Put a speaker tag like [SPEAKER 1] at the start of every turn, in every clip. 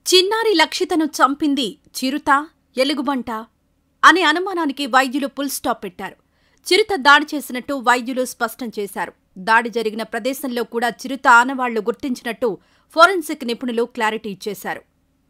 [SPEAKER 1] చిన్నారి లక్షితను చంపింది చిరుత ఎలుగుబంట అనే అనుమానానికి వైద్యులు పుల్ స్టాప్ పెట్టారు చిరుత దాడి చేసినట్టు వైద్యులు స్పష్టం చేశారు దాడి జరిగిన ప్రదేశంలో కూడా చిరుత ఆనవాళ్లు గుర్తించినట్టు ఫోరెన్సిక్ నిపుణులు క్లారిటీ ఇచ్చేశారు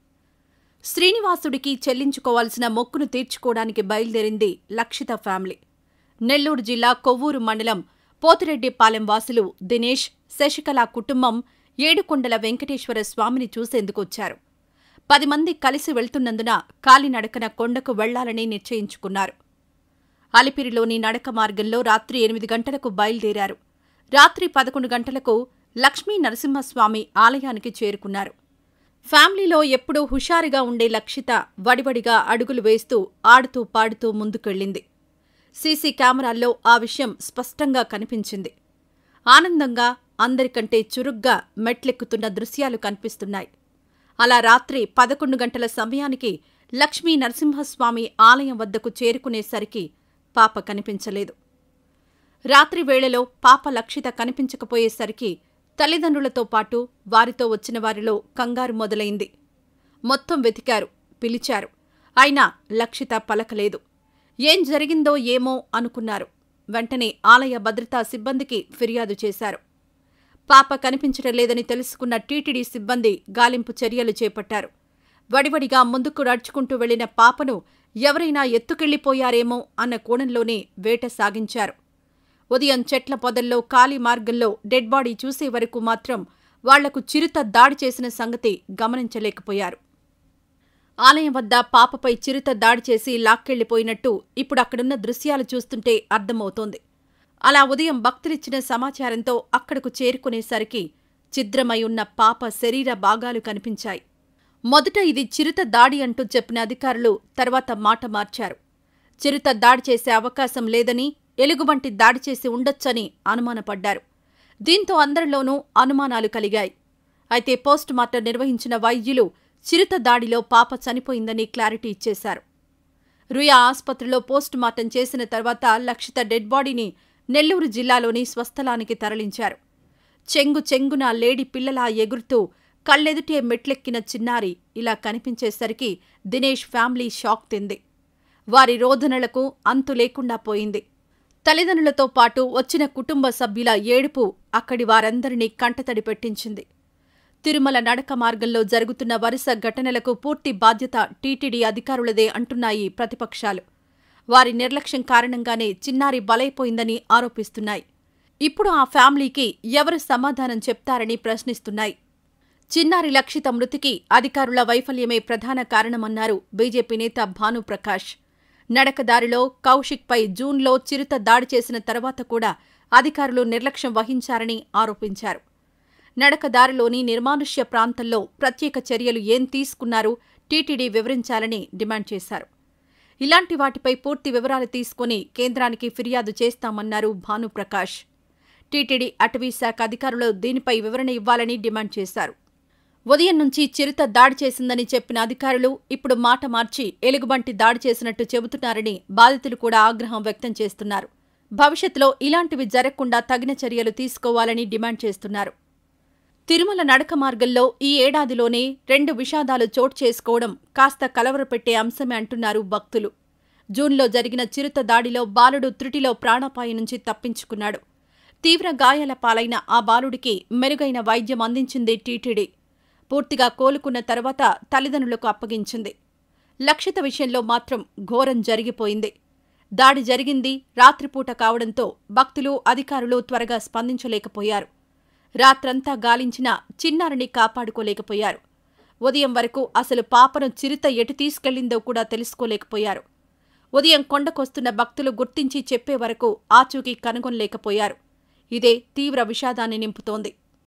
[SPEAKER 1] శ్రీనివాసుడికి చెల్లించుకోవాల్సిన మొక్కును తీర్చుకోవడానికి బయలుదేరింది లక్షిత ఫ్యామిలీ నెల్లూరు జిల్లా కొవ్వూరు మండలం పోతిరెడ్డిపాలెం వాసులు దినేష్ శశికళ కుటుంబం ఏడుకొండల వెంకటేశ్వర స్వామిని చూసేందుకొచ్చారు పది మంది కలిసి వెళ్తున్నందున కాలినడకన కొండకు వెళ్లాలని నిశ్చయించుకున్నారు అలిపిరిలోని నడక మార్గంలో రాత్రి ఎనిమిది గంటలకు బయలుదేరారు రాత్రి పదకొండు గంటలకు లక్ష్మీ నరసింహస్వామి ఆలయానికి చేరుకున్నారు ఫ్యామిలీలో ఎప్పుడూ హుషారుగా ఉండే లక్షిత వడివడిగా అడుగులు వేస్తూ ఆడుతూ పాడుతూ ముందుకెళ్ళింది సీసీ కెమెరాల్లో ఆ విషయం స్పష్టంగా కనిపించింది ఆనందంగా అందరికంటే చురుగ్గా మెట్లెక్కుతున్న దృశ్యాలు కనిపిస్తున్నాయి అలా రాత్రి పదకొండు గంటల సమయానికి లక్ష్మీ నరసింహస్వామి ఆలయం వద్దకు చేరుకునేసరికి పాప కనిపించలేదు రాత్రి వేళలో పాప లక్షిత కనిపించకపోయేసరికి తల్లిదండ్రులతో పాటు వారితో వచ్చిన వారిలో కంగారు మొదలైంది మొత్తం వెతికారు పిలిచారు అయినా లక్షిత పలకలేదు ఏం జరిగిందో ఏమో అనుకున్నారు వెంటనే ఆలయ భద్రతా సిబ్బందికి ఫిర్యాదు చేశారు పాప కనిపించడం లేదని తెలుసుకున్న టీటీడీ సిబ్బంది గాలింపు చర్యలు చేపట్టారు వడివడిగా ముందుకు నడుచుకుంటూ వెళ్లిన పాపను ఎవరైనా ఎత్తుకెళ్లిపోయారేమో అన్న కోణంలోనే వేట సాగించారు ఉదయం చెట్ల పొదల్లో ఖాళీ మార్గంలో డెడ్ బాడీ చూసే వరకు మాత్రం వాళ్లకు చిరుత దాడి చేసిన సంగతి గమనించలేకపోయారు ఆలయం వద్ద పాపపై చిరుత దాడి చేసి లాక్కెళ్లిపోయినట్టు ఇప్పుడు అక్కడున్న దృశ్యాలు చూస్తుంటే అర్థమవుతోంది అలా ఉదయం భక్తులిచ్చిన సమాచారంతో అక్కడకు చేరుకునేసరికి ఛిద్రమై ఉన్న పాప శరీర భాగాలు కనిపించాయి మొదట ఇది చిరుత దాడి అంటూ చెప్పిన అధికారులు తర్వాత మాట మార్చారు చిరుత దాడి చేసే అవకాశం లేదని ఎలుగుబంటి దాడి చేసి ఉండొచ్చని అనుమానపడ్డారు దీంతో అందరిలోనూ అనుమానాలు కలిగాయి అయితే పోస్టుమార్టం నిర్వహించిన వైద్యులు చిరుత దాడిలో పాప చనిపోయిందని క్లారిటీ ఇచ్చేశారు రుయా ఆసుపత్రిలో పోస్టుమార్టం చేసిన తర్వాత లక్షిత డెడ్ బాడీని నెల్లూరు జిల్లాలోని స్వస్థలానికి తరలించారు చెంగు చెంగున లేడి పిల్లలా ఎగురుతూ కళ్ళెదుటే మెట్లెక్కిన చిన్నారి ఇలా కనిపించేసరికి దినేష్ ఫ్యామిలీ షాక్ తింది వారి రోదనలకు అంతు లేకుండా పోయింది తల్లిదండ్రులతో పాటు వచ్చిన కుటుంబ సభ్యుల ఏడుపు అక్కడి వారందరినీ కంటతడి పెట్టించింది తిరుమల నడక మార్గంలో జరుగుతున్న వరుస ఘటనలకు పూర్తి బాధ్యత టీటీడీ అధికారులదే అంటున్నాయి ప్రతిపక్షాలు వారి నిర్లక్ష్యం కారణంగానే చిన్నారి బలైపోయిందని ఆరోపిస్తున్నాయి ఇప్పుడు ఆ ఫ్యామిలీకి ఎవరు సమాధానం చెప్తారని ప్రశ్నిస్తున్నాయి చిన్నారి లక్షిత మృతికి అధికారుల వైఫల్యమే ప్రధాన కారణమన్నారు బీజేపీ నేత భానుప్రకాష్ నడకదారిలో కౌశిక్పై జూన్లో చిరుత దాడి చేసిన తర్వాత కూడా అధికారులు నిర్లక్ష్యం వహించారని ఆరోపించారు నడకదారిలోని నిర్మానుష్య ప్రాంతంలో ప్రత్యేక చర్యలు ఏం తీసుకున్నారు టీటీడీ వివరించాలని డిమాండ్ చేశారు ఇలాంటి వాటిపై పూర్తి వివరాలు తీసుకుని కేంద్రానికి ఫిర్యాదు చేస్తామన్నారు భానుప్రకాష్ టీటీడీ అటవీ శాఖ అధికారులు దీనిపై వివరణ ఇవ్వాలని డిమాండ్ చేశారు ఉదయం నుంచి చిరుత దాడి చేసిందని చెప్పిన అధికారులు ఇప్పుడు మాట మార్చి ఎలుగుబంటి దాడి చేసినట్టు చెబుతున్నారని బాధితులు కూడా ఆగ్రహం వ్యక్తం చేస్తున్నారు భవిష్యత్తులో ఇలాంటివి జరగకుండా తగిన చర్యలు తీసుకోవాలని డిమాండ్ చేస్తున్నారు తిరుమల నడక మార్గంలో ఈ ఏడాదిలోనే రెండు విషాదాలు చోటు చేసుకోవడం కాస్త కలవరపెట్టే అంశమే అంటున్నారు భక్తులు జూన్లో జరిగిన చిరుత దాడిలో బాలుడు త్రుటిలో ప్రాణాపాయం నుంచి తప్పించుకున్నాడు తీవ్ర గాయాల పాలైన ఆ బాలుడికి మెరుగైన వైద్యం అందించింది టీటీడీ పూర్తిగా కోలుకున్న తర్వాత తల్లిదండ్రులకు అప్పగించింది లక్షిత విషయంలో మాత్రం ఘోరం జరిగిపోయింది దాడి జరిగింది రాత్రిపూట కావడంతో భక్తులు అధికారులు త్వరగా స్పందించలేకపోయారు రాత్రంతా గాలించిన చిన్నారిని కాపాడుకోలేకపోయారు ఉదయం వరకు అసలు పాపను చిరుత ఎటు తీసుకెళ్లిందో కూడా తెలుసుకోలేకపోయారు ఉదయం కొండకొస్తున్న భక్తులు గుర్తించి చెప్పే వరకు ఆచూకీ కనుగొనలేకపోయారు ఇదే తీవ్ర విషాదాన్ని నింపుతోంది